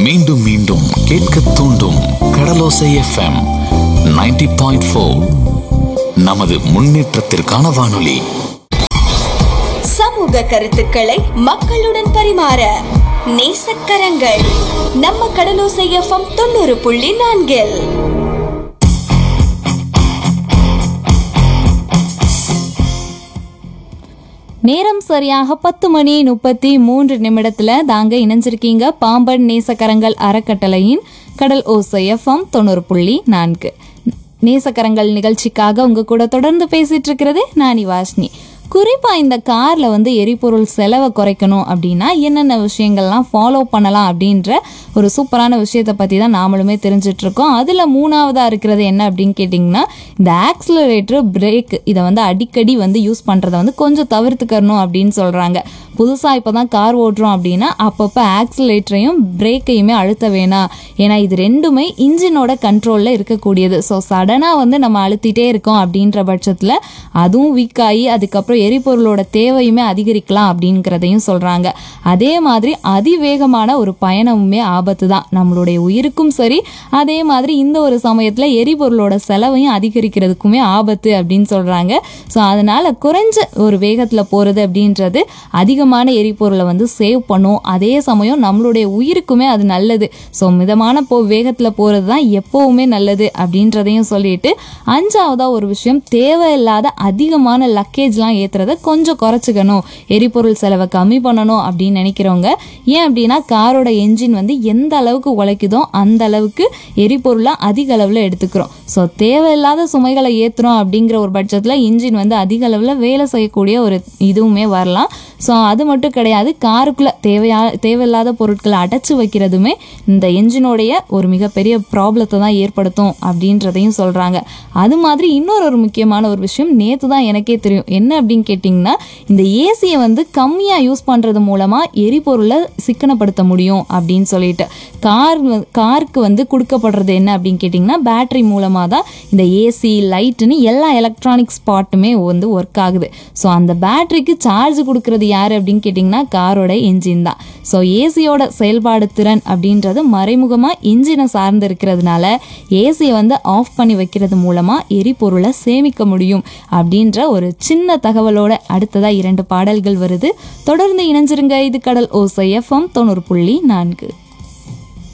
மீண்டும் மீண்டும் கேட்க தூண்டும் கடலோசை எஃப்எம் 90.4 பாயிண்ட் ஃபோர் நமது முன்னேற்றத்திற்கான வானொலி சமூக கருத்துக்களை மக்களுடன் பரிமாற நேசக்கரங்கள் நம்ம கடலோசை எஃப்எம் தொண்ணூறு புள்ளி நான்கில் நேரம் சரியாக பத்து மணி முப்பத்தி மூன்று நிமிடத்துல தாங்க இணைஞ்சிருக்கீங்க பாம்பன் நேசக்கரங்கள் அறக்கட்டளையின் கடல் ஓசை எஃப்எம் தொண்ணூறு புள்ளி நான்கு நேசக்கரங்கள் நிகழ்ச்சிக்காக உங்க கூட தொடர்ந்து பேசிட்டு இருக்கிறது நானி வாஷ்னி குறிப்பா இந்த கார்ல வந்து எரிபொருள் செலவை குறைக்கணும் அப்படின்னா என்னென்ன விஷயங்கள்லாம் ஃபாலோ பண்ணலாம் அப்படின்ற ஒரு சூப்பரான விஷயத்தை பத்தி தான் நாமளுமே தெரிஞ்சிட்டு இருக்கோம் அதுல மூணாவதா இருக்கிறது என்ன அப்படின்னு கேட்டிங்கன்னா இந்த ஆக்சிலரேட்டர் பிரேக் இதை வந்து அடிக்கடி வந்து யூஸ் பண்றதை வந்து கொஞ்சம் தவிர்த்துக்கணும் அப்படின்னு சொல்றாங்க புதுசா இப்பதான் கார் ஓட்டுறோம் அப்படின்னா அப்பப்போ ஆக்சிலேட்டரையும் பிரேக்கையுமே அழுத்த வேணாம் ஏன்னா இது ரெண்டுமே இன்ஜினோட கண்ட்ரோல்ல இருக்கக்கூடியது ஸோ சடனா வந்து நம்ம அழுத்திட்டே இருக்கோம் அப்படின்ற பட்சத்துல அதுவும் வீக் ஆகி அதுக்கப்புறம் எரிபொருளோட தேவையுமே அதிகரிக்கலாம் அப்படிங்கிறதையும் சொல்றாங்க அதே மாதிரி அதிவேகமான ஒரு பயணமுமே ஆபத்து தான் நம்மளுடைய உயிருக்கும் சரி அதே மாதிரி இந்த ஒரு சமயத்துல எரிபொருளோட செலவையும் அதிகரிக்கிறதுக்குமே ஆபத்து அப்படின்னு சொல்றாங்க ஸோ அதனால குறைஞ்ச ஒரு வேகத்துல போறது அப்படின்றது அதிகமான எரிபொருளை வந்து சேவ் பண்ணும் அதே சமயம் நம்மளுடைய உயிருக்குமே அது நல்லது ஸோ மிதமான போ வேகத்துல போறது தான் எப்பவுமே நல்லது அப்படின்றதையும் சொல்லிட்டு அஞ்சாவதா ஒரு விஷயம் தேவையில்லாத அதிகமான லக்கேஜ்லாம் ஏத்துறத கொஞ்சம் குறைச்சிக்கணும் எரிபொருள் செலவை கம்மி பண்ணணும் அப்படின்னு நினைக்கிறவங்க ஏன் அப்படின்னா காரோட என்ஜின் வந்து எந்த அளவுக்கு உழைக்குதோ அந்த அளவுக்கு எரிபொருளை அதிக அளவில் எடுத்துக்கிறோம் ஸோ தேவையில்லாத சுமைகளை ஏற்றுறோம் அப்படிங்கிற ஒரு பட்சத்தில் இன்ஜின் வந்து அதிக அளவில் வேலை செய்யக்கூடிய ஒரு இதுவுமே வரலாம் ஸோ அது மட்டும் கிடையாது காருக்குள்ளே தேவையா தேவையில்லாத பொருட்களை அடைச்சி வைக்கிறதுமே இந்த என்ஜினோடைய ஒரு மிகப்பெரிய ப்ராப்ளத்தை தான் ஏற்படுத்தும் அப்படின்றதையும் சொல்கிறாங்க அது மாதிரி இன்னொரு ஒரு முக்கியமான ஒரு விஷயம் நேற்று தான் எனக்கே தெரியும் என்ன அப்படின்னு கேட்டிங்கன்னா இந்த ஏசியை வந்து கம்மியாக யூஸ் பண்ணுறது மூலமாக எரிபொருளை சிக்கனப்படுத்த முடியும் அப்படின்னு சொல்லிட்டு கார் வ- காருக்கு வந்து கொடுக்கப்படுறது என்ன அப்படின்னு கேட்டிங்கன்னா பேட்டரி மூலமாக தான் இந்த ஏசி லைட்டுன்னு எல்லா எலக்ட்ரானிக் ஸ்பாட்டுமே வந்து ஒர்க் ஆகுது ஸோ அந்த பேட்டரிக்கு சார்ஜ் கொடுக்கறது யார் அப்படின்னு கேட்டிங்கன்னா காரோட என்ஜின் தான் ஸோ ஏசியோட செயல்பாடு திறன் அப்படின்றது மறைமுகமாக இன்ஜினை சார்ந்து இருக்கிறதுனால ஏசியை வந்து ஆஃப் பண்ணி வைக்கிறது மூலமாக எரிபொருளை சேமிக்க முடியும் அப்படின்ற ஒரு சின்ன தகவலோட அடுத்ததாக இரண்டு பாடல்கள் வருது தொடர்ந்து இணைஞ்சிருங்க இது கடல் ஓசை எஃப்எம் தொண்ணூறு புள்ளி நான்கு